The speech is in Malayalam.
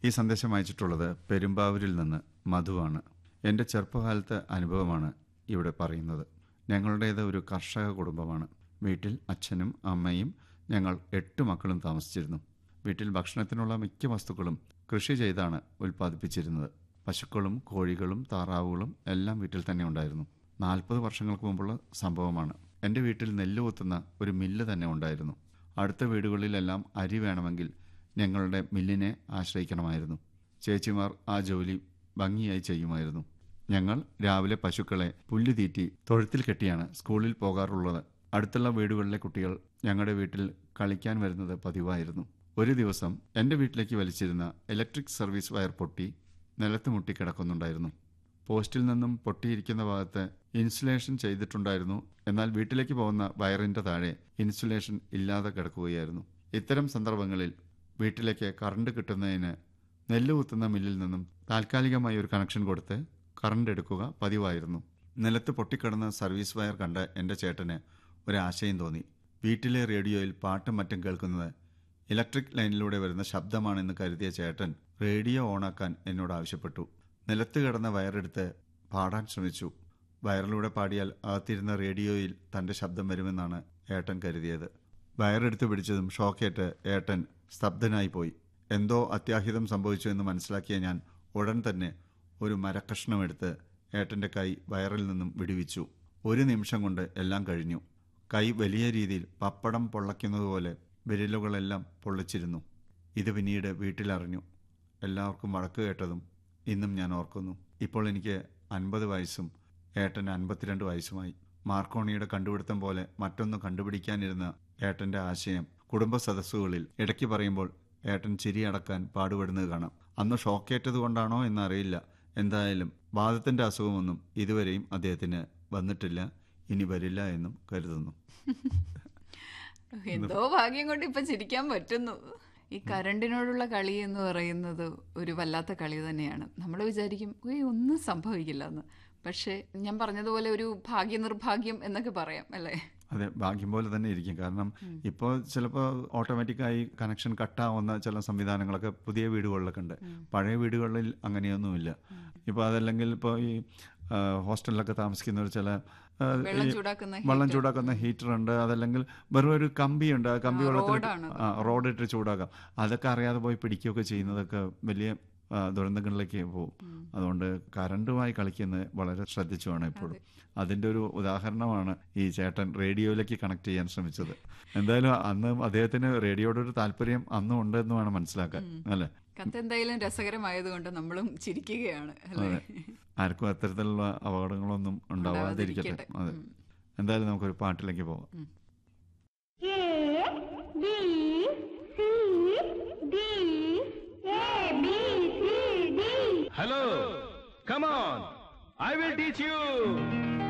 ഈ സന്ദേശം അയച്ചിട്ടുള്ളത് പെരുമ്പാവൂരിൽ നിന്ന് മധുവാണ് എൻ്റെ ചെറുപ്പകാലത്തെ അനുഭവമാണ് ഇവിടെ പറയുന്നത് ഞങ്ങളുടേത് ഒരു കർഷക കുടുംബമാണ് വീട്ടിൽ അച്ഛനും അമ്മയും ഞങ്ങൾ എട്ട് മക്കളും താമസിച്ചിരുന്നു വീട്ടിൽ ഭക്ഷണത്തിനുള്ള മിക്ക വസ്തുക്കളും കൃഷി ചെയ്താണ് ഉൽപ്പാദിപ്പിച്ചിരുന്നത് പശുക്കളും കോഴികളും താറാവുകളും എല്ലാം വീട്ടിൽ തന്നെ ഉണ്ടായിരുന്നു നാൽപ്പത് വർഷങ്ങൾക്ക് മുമ്പുള്ള സംഭവമാണ് എൻ്റെ വീട്ടിൽ നെല്ല് കുത്തുന്ന ഒരു മില്ല് തന്നെ ഉണ്ടായിരുന്നു അടുത്ത വീടുകളിലെല്ലാം അരി വേണമെങ്കിൽ ഞങ്ങളുടെ മില്ലിനെ ആശ്രയിക്കണമായിരുന്നു ചേച്ചിമാർ ആ ജോലി ഭംഗിയായി ചെയ്യുമായിരുന്നു ഞങ്ങൾ രാവിലെ പശുക്കളെ പുല്ല് തീറ്റി തൊഴുത്തിൽ കെട്ടിയാണ് സ്കൂളിൽ പോകാറുള്ളത് അടുത്തുള്ള വീടുകളിലെ കുട്ടികൾ ഞങ്ങളുടെ വീട്ടിൽ കളിക്കാൻ വരുന്നത് പതിവായിരുന്നു ഒരു ദിവസം എൻ്റെ വീട്ടിലേക്ക് വലിച്ചിരുന്ന ഇലക്ട്രിക് സർവീസ് വയർ പൊട്ടി നിലത്ത് മുട്ടി കിടക്കുന്നുണ്ടായിരുന്നു പോസ്റ്റിൽ നിന്നും പൊട്ടിയിരിക്കുന്ന ഭാഗത്ത് ഇൻസുലേഷൻ ചെയ്തിട്ടുണ്ടായിരുന്നു എന്നാൽ വീട്ടിലേക്ക് പോകുന്ന വയറിന്റെ താഴെ ഇൻസുലേഷൻ ഇല്ലാതെ കിടക്കുകയായിരുന്നു ഇത്തരം സന്ദർഭങ്ങളിൽ വീട്ടിലേക്ക് കറണ്ട് കിട്ടുന്നതിന് നെല്ല് കുത്തുന്ന മില്ലിൽ നിന്നും താൽക്കാലികമായി ഒരു കണക്ഷൻ കൊടുത്ത് കറണ്ട് എടുക്കുക പതിവായിരുന്നു നിലത്ത് പൊട്ടിക്കിടന്ന സർവീസ് വയർ കണ്ട എൻ്റെ ചേട്ടന് ഒരാശയം തോന്നി വീട്ടിലെ റേഡിയോയിൽ പാട്ടും മറ്റും കേൾക്കുന്നത് ഇലക്ട്രിക് ലൈനിലൂടെ വരുന്ന ശബ്ദമാണെന്ന് കരുതിയ ചേട്ടൻ റേഡിയോ ഓണാക്കാൻ എന്നോട് ആവശ്യപ്പെട്ടു നിലത്ത് കിടന്ന വയറെടുത്ത് പാടാൻ ശ്രമിച്ചു വയറിലൂടെ പാടിയാൽ അകത്തിരുന്ന റേഡിയോയിൽ തൻ്റെ ശബ്ദം വരുമെന്നാണ് ഏട്ടൻ കരുതിയത് വയറെടുത്ത് പിടിച്ചതും ഷോക്കേറ്റ് ഏട്ടൻ സ്തബ്ധനായി പോയി എന്തോ അത്യാഹിതം സംഭവിച്ചു എന്ന് മനസ്സിലാക്കിയ ഞാൻ ഉടൻ തന്നെ ഒരു മരക്കഷ്ണം എടുത്ത് ഏട്ടൻ്റെ കൈ വയറിൽ നിന്നും വിടുവിച്ചു ഒരു നിമിഷം കൊണ്ട് എല്ലാം കഴിഞ്ഞു കൈ വലിയ രീതിയിൽ പപ്പടം പൊള്ളയ്ക്കുന്നതുപോലെ വിരലുകളെല്ലാം പൊള്ളിച്ചിരുന്നു ഇത് പിന്നീട് വീട്ടിലറിഞ്ഞു എല്ലാവർക്കും വഴക്ക് കേട്ടതും ഇന്നും ഞാൻ ഓർക്കുന്നു ഇപ്പോൾ എനിക്ക് അൻപത് വയസ്സും ഏട്ടന് അൻപത്തിരണ്ട് വയസ്സുമായി മാർക്കോണിയുടെ കണ്ടുപിടുത്തം പോലെ മറ്റൊന്ന് കണ്ടുപിടിക്കാനിരുന്ന ഏട്ടന്റെ ആശയം കുടുംബ സദസ്സുകളിൽ ഇടയ്ക്ക് പറയുമ്പോൾ ഏട്ടൻ ചിരിയടക്കാൻ പാടുപെടുന്നത് കാണാം അന്ന് ഷോക്കേറ്റത് കൊണ്ടാണോ എന്നറിയില്ല എന്തായാലും വാദത്തിന്റെ അസുഖമൊന്നും ഇതുവരെയും അദ്ദേഹത്തിന് വന്നിട്ടില്ല ഇനി വരില്ല എന്നും കരുതുന്നു എന്തോ ഭാഗ്യം കൊണ്ട് ഇപ്പൊ ചിരിക്കാൻ പറ്റുന്നു ഈ കരണ്ടിനോടുള്ള കളി എന്ന് പറയുന്നത് ഒരു വല്ലാത്ത കളി തന്നെയാണ് നമ്മൾ വിചാരിക്കും ഏയ് ഒന്നും സംഭവിക്കില്ല എന്ന് പക്ഷെ ഞാൻ പറഞ്ഞതുപോലെ ഒരു ഭാഗ്യ നിർഭാഗ്യം എന്നൊക്കെ പറയാം അല്ലേ അതെ ഭാഗ്യം പോലെ തന്നെ ഇരിക്കും കാരണം ഇപ്പോൾ ചിലപ്പോൾ ഓട്ടോമാറ്റിക്കായി കണക്ഷൻ കട്ടാവുന്ന ചില സംവിധാനങ്ങളൊക്കെ പുതിയ വീടുകളിലൊക്കെ ഉണ്ട് പഴയ വീടുകളിൽ അങ്ങനെയൊന്നുമില്ല ഇപ്പോൾ അതല്ലെങ്കിൽ ഇപ്പോൾ ഈ ആ, ഹോസ്റ്റലിലൊക്കെ താമസിക്കുന്നവർ ചില ആ, വെള്ളം ഈ ചൂടാക്കുന്ന വെള്ളം ചൂടാക്കുന്ന ഹീറ്റർ ഉണ്ട് അതല്ലെങ്കിൽ വെറും ഒരു കമ്പിയുണ്ട് ആ കമ്പി വെള്ളത്തിൽ റോഡാണ് ആ റോഡ് ഇട്ട് ചൂടാക്കാം അതൊക്കെ അറിയാതെ പോയി പിടിക്കുകയൊക്കെ ചെയ്യുന്നതൊക്കെ വലിയ ആ, ദുരന്തങ്ങളിലേക്ക് പോകും അതുകൊണ്ട് കറണ്ടുമായി കളിക്കുന്നത് വളരെ ശ്രദ്ധിച്ചു വേണം എപ്പോഴും അതിന്റെ ഒരു ഉദാഹരണമാണ് ഈ ചേട്ടൻ റേഡിയോയിലേക്ക് കണക്ട് ചെയ്യാൻ ശ്രമിച്ചത് എന്തായാലും അന്ന് അദ്ദേഹത്തിന് റേഡിയോയുടെ ഒരു താല്പര്യം അന്നും ഉണ്ട് എന്ന് വേണം മനസ്സിലാക്കാൻ അല്ലെ കത്ത് എന്തായാലും രസകരമായതുകൊണ്ട് നമ്മളും ചിരിക്കുകയാണ് അല്ലേ ആർക്കും അത്തരത്തിലുള്ള അപകടങ്ങളൊന്നും ഉണ്ടാവാതിരിക്കട്ടെ ഉണ്ടാവാതിരിക്കട്ടെ. അതെ എന്തായാലും നമുക്കൊരു പാട്ടിലേക്ക് പോകാം A B C D A B C D Hello. Come on. I will teach you.